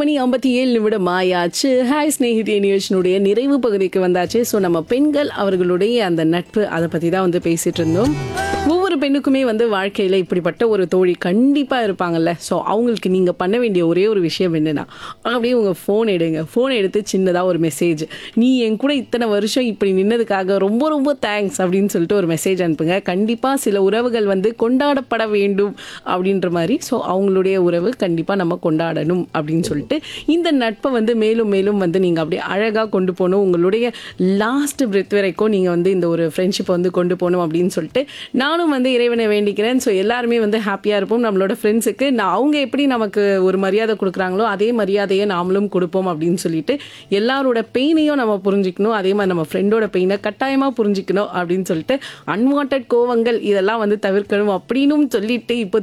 மணி ஐம்பத்தி ஏழு நிமிடம் ஆயாச்சு ஹாய் ஸ்நேகிதி நிகழ்ச்சியினுடைய நிறைவு பகுதிக்கு வந்தாச்சு ஸோ நம்ம பெண்கள் அவர்களுடைய அந்த நட்பு அதை பற்றி தான் வந்து பேசிட்டு இருந்தோம் ஒவ்வொரு பெண்ணுக்குமே வந்து வாழ்க்கையில் இப்படிப்பட்ட ஒரு தோழி கண்டிப்பாக இருப்பாங்கல்ல ஸோ அவங்களுக்கு நீங்கள் பண்ண வேண்டிய ஒரே ஒரு விஷயம் என்னன்னா அப்படியே உங்கள் ஃபோன் எடுங்க ஃபோன் எடுத்து சின்னதாக ஒரு மெசேஜ் நீ என் கூட இத்தனை வருஷம் இப்படி நின்னதுக்காக ரொம்ப ரொம்ப தேங்க்ஸ் அப்படின்னு சொல்லிட்டு ஒரு மெசேஜ் அனுப்புங்க கண்டிப்பாக சில உறவுகள் வந்து கொண்டாடப்பட வேண்டும் அப்படின்ற மாதிரி ஸோ அவங்களுடைய உறவு கண்டிப்பாக நம்ம கொண்டாடணும் அப்படின்னு சொல்லிட்டு இந்த நட்பை வந்து மேலும் மேலும் வந்து நீங்கள் அப்படியே அழகாக கொண்டு போகணும் உங்களுடைய லாஸ்ட் பிரெத் வரைக்கும் நீங்கள் வந்து இந்த ஒரு ஃப்ரெண்ட்ஷிப்பை வந்து கொண்டு போகணும் அப்படின்னு சொல்லிட்டு நானும் வந்து இறைவனை வேண்டிக்கிறேன் ஸோ எல்லாருமே வந்து ஹாப்பியாக இருப்போம் நம்மளோட ஃப்ரெண்ட்ஸுக்கு நான் அவங்க எப்படி நமக்கு ஒரு மரியாதை கொடுக்குறாங்களோ அதே மரியாதையை நாமளும் கொடுப்போம் அப்படின்னு சொல்லிட்டு எல்லாரோட பெயினையும் நம்ம புரிஞ்சுக்கணும் அதே மாதிரி நம்ம ஃப்ரெண்டோட பெயினை கட்டாயமாக புரிஞ்சுக்கணும் அப்படின்னு சொல்லிட்டு அன்வான்ட் கோவங்கள் இதெல்லாம் வந்து தவிர்க்கணும் அப்படின்னும் சொல்லிட்டு இப்போ